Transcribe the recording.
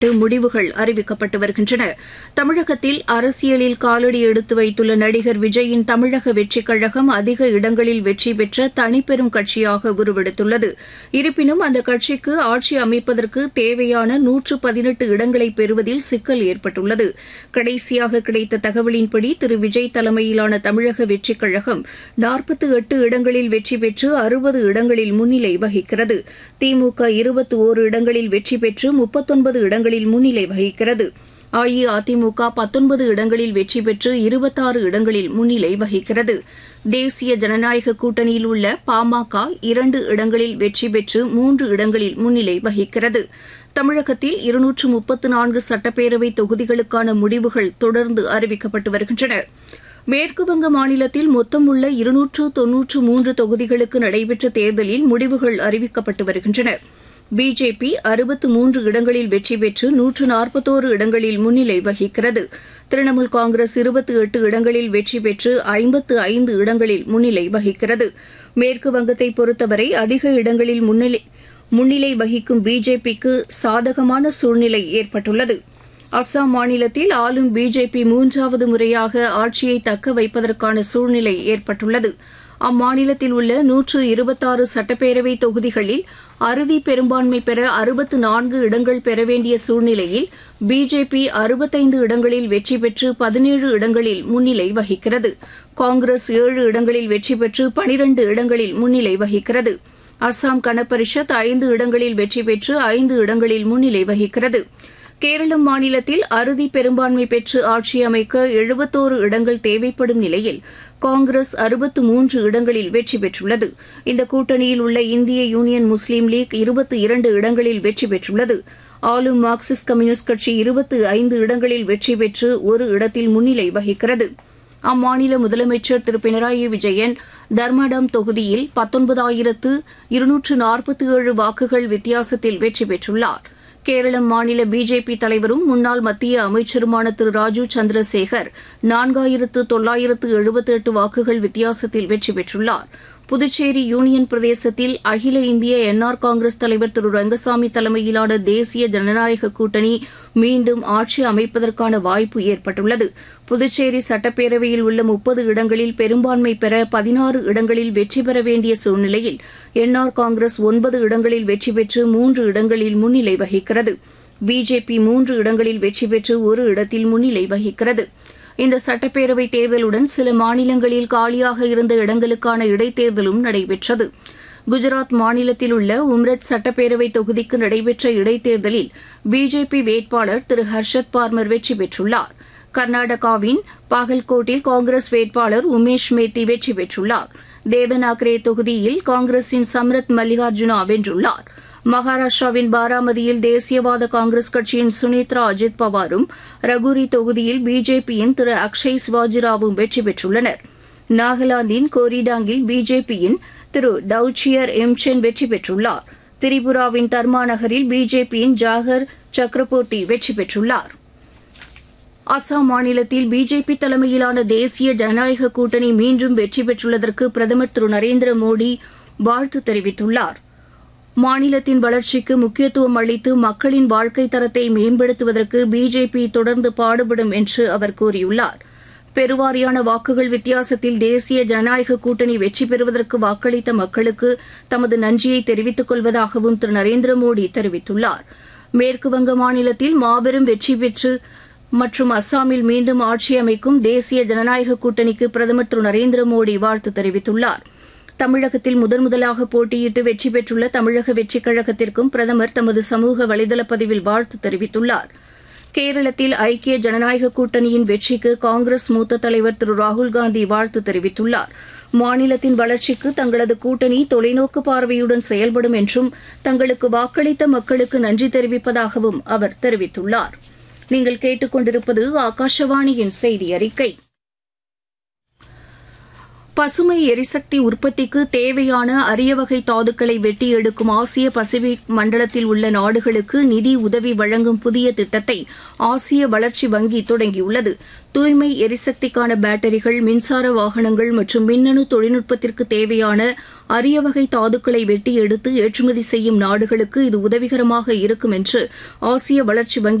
முடிவுகள் அறிவிக்கப்பட்டு வருகின்றன தமிழகத்தில் அரசியலில் காலடி எடுத்து வைத்துள்ள நடிகர் விஜயின் தமிழக வெற்றிக் கழகம் அதிக இடங்களில் வெற்றி பெற்ற தனிப்பெரும் கட்சியாக உருவெடுத்துள்ளது இருப்பினும் அந்த கட்சிக்கு ஆட்சி அமைப்பதற்கு தேவையான நூற்று பதினெட்டு இடங்களை பெறுவதில் சிக்கல் ஏற்பட்டுள்ளது கடைசியாக கிடைத்த தகவலின்படி திரு விஜய் தலைமையிலான தமிழக வெற்றிக் கழகம் நாற்பத்தி எட்டு இடங்களில் வெற்றி பெற்று அறுபது இடங்களில் முன்னிலை வகிக்கிறது திமுக இருபத்தி ஓரு இடங்களில் வெற்றி பெற்று முப்பத்தொன்பது இடங்களில் முன்னிலை வகிக்கிறது அஇஅதிமுக பத்தொன்பது இடங்களில் வெற்றி பெற்று இருபத்தாறு இடங்களில் முன்னிலை வகிக்கிறது தேசிய ஜனநாயக கூட்டணியில் உள்ள பாமக இரண்டு இடங்களில் வெற்றி பெற்று மூன்று இடங்களில் முன்னிலை வகிக்கிறது தமிழகத்தில் இருநூற்று முப்பத்து நான்கு சட்டப்பேரவை தொகுதிகளுக்கான முடிவுகள் தொடர்ந்து அறிவிக்கப்பட்டு வருகின்றன மேற்குவங்க மாநிலத்தில் மொத்தம் உள்ள இருநூற்று தொன்னூற்று மூன்று தொகுதிகளுக்கு நடைபெற்ற தேர்தலில் முடிவுகள் அறிவிக்கப்பட்டு வருகின்றன பிஜேபி அறுபத்து மூன்று இடங்களில் வெற்றி பெற்று நூற்று நாற்பத்தோரு இடங்களில் முன்னிலை வகிக்கிறது திரிணாமுல் காங்கிரஸ் இருபத்தி எட்டு இடங்களில் வெற்றி பெற்று ஐம்பத்து ஐந்து இடங்களில் முன்னிலை வகிக்கிறது மேற்கு வங்கத்தை பொறுத்தவரை அதிக இடங்களில் முன்னிலை முன்னிலை வகிக்கும் பிஜேபிக்கு சாதகமான சூழ்நிலை ஏற்பட்டுள்ளது அஸ்ஸாம் மாநிலத்தில் ஆளும் பிஜேபி மூன்றாவது முறையாக ஆட்சியை தக்க வைப்பதற்கான சூழ்நிலை ஏற்பட்டுள்ளது அம்மாநிலத்தில் உள்ள நூற்று இருபத்தாறு சட்டப்பேரவை தொகுதிகளில் அறுதி பெரும்பான்மை பெற அறுபத்து நான்கு இடங்கள் பெற வேண்டிய சூழ்நிலையில் பிஜேபி அறுபத்தைந்து இடங்களில் வெற்றி பெற்று பதினேழு இடங்களில் முன்னிலை வகிக்கிறது காங்கிரஸ் ஏழு இடங்களில் வெற்றி பெற்று பனிரண்டு இடங்களில் முன்னிலை வகிக்கிறது அஸ்ஸாம் கனபரிஷத் ஐந்து இடங்களில் வெற்றி பெற்று ஐந்து இடங்களில் முன்னிலை வகிக்கிறது கேரளம் மாநிலத்தில் அறுதி பெரும்பான்மை பெற்று ஆட்சி அமைக்க எழுபத்தோரு இடங்கள் தேவைப்படும் நிலையில் காங்கிரஸ் அறுபத்து மூன்று இடங்களில் வெற்றி பெற்றுள்ளது இந்த கூட்டணியில் உள்ள இந்திய யூனியன் முஸ்லீம் லீக் இருபத்தி இரண்டு இடங்களில் வெற்றி பெற்றுள்ளது ஆளும் மார்க்சிஸ்ட் கம்யூனிஸ்ட் கட்சி இருபத்தி ஐந்து இடங்களில் வெற்றி பெற்று ஒரு இடத்தில் முன்னிலை வகிக்கிறது அம்மாநில முதலமைச்சர் திரு பினராயி விஜயன் தர்மடம் தொகுதியில் பத்தொன்பதாயிரத்து இருநூற்று நாற்பத்தி ஏழு வாக்குகள் வித்தியாசத்தில் வெற்றி பெற்றுள்ளார் கேரளம் மாநில பிஜேபி தலைவரும் முன்னாள் மத்திய அமைச்சருமான திரு ராஜீவ் சந்திரசேகர் நான்காயிரத்து தொள்ளாயிரத்து எழுபத்தி எட்டு வாக்குகள் வித்தியாசத்தில் வெற்றி பெற்றுள்ளார் புதுச்சேரி யூனியன் பிரதேசத்தில் அகில இந்திய என்ஆர் காங்கிரஸ் தலைவர் திரு ரங்கசாமி தலைமையிலான தேசிய ஜனநாயக கூட்டணி மீண்டும் ஆட்சி அமைப்பதற்கான வாய்ப்பு ஏற்பட்டுள்ளது புதுச்சேரி சட்டப்பேரவையில் உள்ள முப்பது இடங்களில் பெரும்பான்மை பெற பதினாறு இடங்களில் வெற்றி பெற வேண்டிய சூழ்நிலையில் என்ஆர் காங்கிரஸ் ஒன்பது இடங்களில் வெற்றி பெற்று மூன்று இடங்களில் முன்னிலை வகிக்கிறது பிஜேபி மூன்று இடங்களில் வெற்றி பெற்று ஒரு இடத்தில் முன்னிலை வகிக்கிறது இந்த சட்டப்பேரவை தேர்தலுடன் சில மாநிலங்களில் காலியாக இருந்த இடங்களுக்கான இடைத்தேர்தலும் நடைபெற்றது குஜராத் மாநிலத்தில் உள்ள உம்ரத் சட்டப்பேரவை தொகுதிக்கு நடைபெற்ற இடைத்தேர்தலில் பிஜேபி வேட்பாளர் திரு ஹர்ஷத் பார்மர் வெற்றி பெற்றுள்ளார் கர்நாடகாவின் பாகல்கோட்டில் காங்கிரஸ் வேட்பாளர் உமேஷ் மேத்தி வெற்றி பெற்றுள்ளார் தேவனாக்ரே தொகுதியில் காங்கிரசின் சம்ரத் மல்லிகார்ஜுனா வென்றுள்ளார் மகாராஷ்டிராவின் பாராமதியில் தேசியவாத காங்கிரஸ் கட்சியின் சுனித்ரா அஜித் பவாரும் ரகுரி தொகுதியில் பிஜேபியின் திரு அக்ஷய் சிவாஜிராவும் வெற்றி பெற்றுள்ளனர் நாகாலாந்தின் கோரிடாங்கில் பிஜேபியின் திரு டவுச்சியர் எம்சென் வெற்றி பெற்றுள்ளார் திரிபுராவின் தர்மா நகரில் பிஜேபியின் ஜாகர் சக்ரபோர்த்தி வெற்றி பெற்றுள்ளார் அசாம் மாநிலத்தில் பிஜேபி தலைமையிலான தேசிய ஜனநாயக கூட்டணி மீண்டும் வெற்றி பெற்றுள்ளதற்கு பிரதமர் திரு நரேந்திர மோடி வாழ்த்து தெரிவித்துள்ளார் மாநிலத்தின் வளர்ச்சிக்கு முக்கியத்துவம் அளித்து மக்களின் வாழ்க்கை தரத்தை மேம்படுத்துவதற்கு பிஜேபி தொடர்ந்து பாடுபடும் என்று அவர் கூறியுள்ளார் பெருவாரியான வாக்குகள் வித்தியாசத்தில் தேசிய ஜனநாயக கூட்டணி வெற்றி பெறுவதற்கு வாக்களித்த மக்களுக்கு தமது நன்றியை தெரிவித்துக் கொள்வதாகவும் திரு நரேந்திர மோடி தெரிவித்துள்ளார் மேற்குவங்க மாநிலத்தில் மாபெரும் வெற்றி பெற்று மற்றும் அஸ்ஸாமில் மீண்டும் ஆட்சி அமைக்கும் தேசிய ஜனநாயக கூட்டணிக்கு பிரதமர் திரு நரேந்திர மோடி வாழ்த்து தெரிவித்துள்ளார் தமிழகத்தில் முதன் முதலாக போட்டியிட்டு வெற்றி பெற்றுள்ள தமிழக வெற்றிக் கழகத்திற்கும் பிரதமர் தமது சமூக வலைதள பதிவில் வாழ்த்து தெரிவித்துள்ளார் கேரளத்தில் ஐக்கிய ஜனநாயக கூட்டணியின் வெற்றிக்கு காங்கிரஸ் மூத்த தலைவர் திரு ராகுல்காந்தி வாழ்த்து தெரிவித்துள்ளார் மாநிலத்தின் வளர்ச்சிக்கு தங்களது கூட்டணி தொலைநோக்கு பார்வையுடன் செயல்படும் என்றும் தங்களுக்கு வாக்களித்த மக்களுக்கு நன்றி தெரிவிப்பதாகவும் அவர் தெரிவித்துள்ளார் நீங்கள் கேட்டுக்கொண்டிருப்பது ஆகாஷவாணியின் செய்தி அறிக்கை பசுமை எரிசக்தி உற்பத்திக்கு தேவையான அரிய வகை தாதுக்களை வெட்டி எடுக்கும் ஆசிய பசிபிக் மண்டலத்தில் உள்ள நாடுகளுக்கு நிதி உதவி வழங்கும் புதிய திட்டத்தை ஆசிய வளர்ச்சி வங்கி தொடங்கியுள்ளது தூய்மை எரிசக்திக்கான பேட்டரிகள் மின்சார வாகனங்கள் மற்றும் மின்னணு தொழில்நுட்பத்திற்கு தேவையான அரிய வகை தாதுக்களை வெட்டி எடுத்து ஏற்றுமதி செய்யும் நாடுகளுக்கு இது உதவிகரமாக இருக்கும் என்று ஆசிய வளர்ச்சி வங்கி